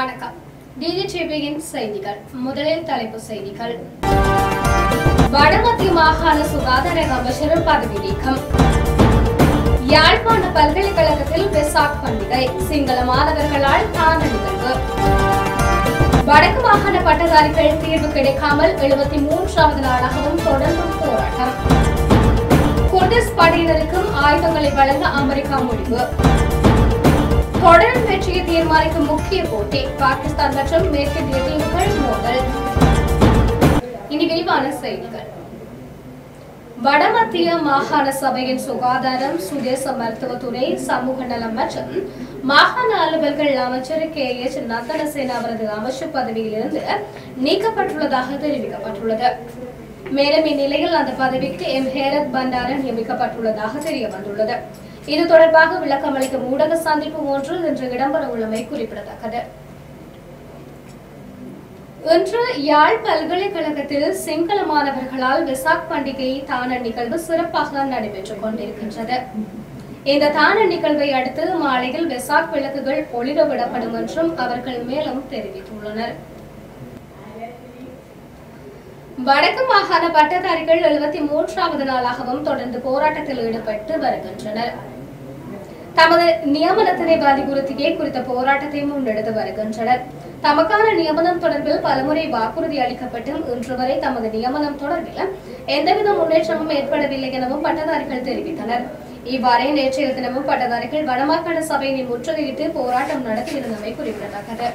வணக்கம் டிடிடிவியின் செய்திகள் முதலில் தலைப்பு செய்திகள் வடமத்திய மாகாண சுகாதார அமைச்சர் பதவி நீக்கம் யாழ்ப்பாண பல்கலைக்கழகத்தில் வெசாக் பண்டிகை சிங்கள மாணவர்களால் தான நிகழ்வு வடக்கு மாகாண பட்டதாரிகள் தீர்வு கிடைக்காமல் எழுபத்தி மூன்றாவது நாளாகவும் தொடர்ந்தும் போராட்டம் குர்திஸ் படையினருக்கும் ஆயுதங்களை வழங்க அமெரிக்கா முடிவு தொடரின் வெற்றியை தீர்மானிக்கும் முக்கிய போட்டி பாகிஸ்தான் மற்றும் மேற்கிந்திய தீவுகள் மோதல் இனி விரிவான செய்திகள் வடமத்திய மாகாண சபையின் சுகாதாரம் சுதேச மருத்துவத்துறை சமூக நலம் மற்றும் மாகாண அலுவல்கள் அமைச்சர் கே எச் நந்தனசேன அவரது அமைச்சர் பதவியிலிருந்து நீக்கப்பட்டுள்ளதாக தெரிவிக்கப்பட்டுள்ளது மேலும் இந்நிலையில் அந்த பதவிக்கு எம் ஹேரத் பண்டார நியமிக்கப்பட்டுள்ளதாக தெரிய வந்துள்ளது இது தொடர்பாக விளக்கம் அளிக்கும் ஊடக சந்திப்பு ஒன்று இன்று இடம்பெற உள்ளமை குறிப்பிடத்தக்கது இன்று யாழ் பல்கலைக்கழகத்தில் சிங்கள மாணவர்களால் வெசாக் பண்டிகை தான நிகழ்வு சிறப்பாக நடைபெற்றுக் கொண்டிருக்கின்றது இந்த தான நிகழ்வை அடுத்து மாலையில் வெசாக் விளக்குகள் ஒளிர விடப்படும் என்றும் அவர்கள் மேலும் தெரிவித்துள்ளனர் வடக்கு மாகாண பட்டதாரிகள் எழுபத்தி மூன்றாவது நாளாகவும் தொடர்ந்து போராட்டத்தில் ஈடுபட்டு வருகின்றனர் தமது நியமனத்தினை வலியுறுத்தியே குறித்த போராட்டத்தை முன்னெடுத்து வருகின்றனர் தமக்கான நியமனம் தொடர்பில் பலமுறை வாக்குறுதி அளிக்கப்பட்டும் இன்று வரை தமது நியமனம் தொடர்பில் எந்தவித முன்னேற்றமும் ஏற்படவில்லை எனவும் பட்டதாரிகள் தெரிவித்தனர் இவ்வாறே நேற்றைய தினமும் பட்டதாரிகள் வடமாகாண சபையினை முற்றுகையிட்டு போராட்டம் நடத்தியிருந்தமை குறிப்பிடத்தக்கது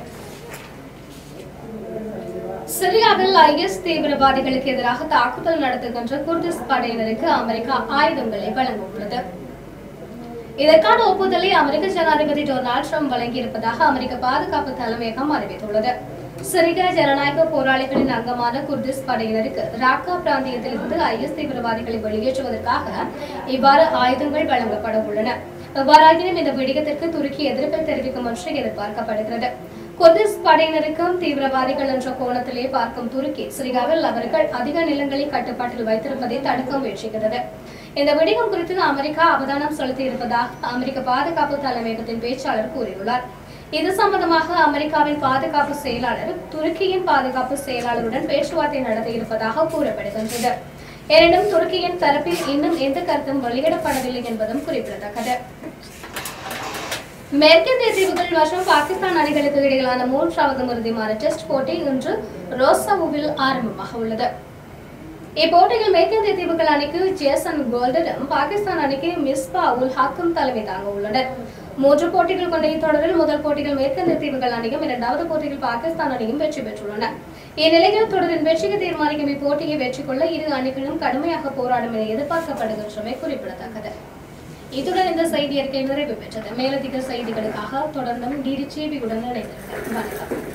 சிரியாவில் ஐஎஸ் தீவிரவாதிகளுக்கு எதிராக தாக்குதல் நடத்துகின்ற குர்திஸ் படையினருக்கு அமெரிக்கா ஆயுதங்களை வழங்க உள்ளது இதற்கான ஒப்புதலை அமெரிக்க ஜனாதிபதி டொனால்டு ட்ரம்ப் வழங்கியிருப்பதாக அமெரிக்க பாதுகாப்பு தலைமையகம் அறிவித்துள்ளது சிரிய ஜனநாயக போராளிகளின் அங்கமான குர்திஸ் படையினருக்கு ராக்கா பிராந்தியத்தில் இருந்து ஐஎஸ் தீவிரவாதிகளை வெளியேற்றுவதற்காக இவ்வாறு ஆயுதங்கள் வழங்கப்பட உள்ளன எவ்வாறாயினும் இந்த விடயத்திற்கு துருக்கி எதிர்ப்பை தெரிவிக்கும் என்று எதிர்பார்க்கப்படுகிறது குர்திஸ் படையினருக்கும் தீவிரவாதிகள் என்ற கோணத்திலே பார்க்கும் துருக்கி சிரியாவில் அவர்கள் அதிக நிலங்களை கட்டுப்பாட்டில் வைத்திருப்பதை தடுக்க முயற்சிக்கிறது இந்த விடயம் குறித்து அமெரிக்கா அவதானம் செலுத்தி இருப்பதாக அமெரிக்க பாதுகாப்பு தலைமையகத்தின் பேச்சாளர் கூறியுள்ளார் இது சம்பந்தமாக அமெரிக்காவின் பாதுகாப்பு செயலாளர் துருக்கியின் பாதுகாப்பு செயலாளருடன் பேச்சுவார்த்தை நடத்தியிருப்பதாக கூறப்படுகின்றது எனினும் துருக்கியின் தரப்பில் இன்னும் எந்த கருத்தும் வெளியிடப்படவில்லை என்பதும் குறிப்பிடத்தக்கது மேற்கிந்திய தீவுகள் மற்றும் பாகிஸ்தான் அணிகளுக்கு இடையிலான மூன்றாவது இறுதிமான டெஸ்ட் போட்டி இன்று ரோசாவுவில் ஆரம்பமாக உள்ளது இப்போட்டியில் மேற்கிந்திய தீவுகள் அணிக்கு ஜேசன் கோல்டனும் பாகிஸ்தான் அணிக்கு மிஸ்பா உல் ஹக்கும் தலைமை தாங்க உள்ளனர் மூன்று போட்டிகள் கொண்ட இத்தொடரில் முதல் போட்டியில் மேற்கிந்திய தீவுகள் அணியும் இரண்டாவது போட்டியில் பாகிஸ்தான் அணியும் வெற்றி பெற்றுள்ளன இந்நிலையில் தொடரின் வெற்றிக்கு தீர்மானிக்கும் இப்போட்டியை வெற்றி கொள்ள இரு அணிகளும் கடுமையாக போராடும் என எதிர்பார்க்கப்படுகின்றமை குறிப்பிடத்தக்கது இத்துடன் இந்த செய்தி அறிக்கை நிறைவு பெற்றது மேலதிக செய்திகளுக்காக தொடர்ந்தும் டிடி டிவியுடன் இணைந்திருங்கள் வணக்கம்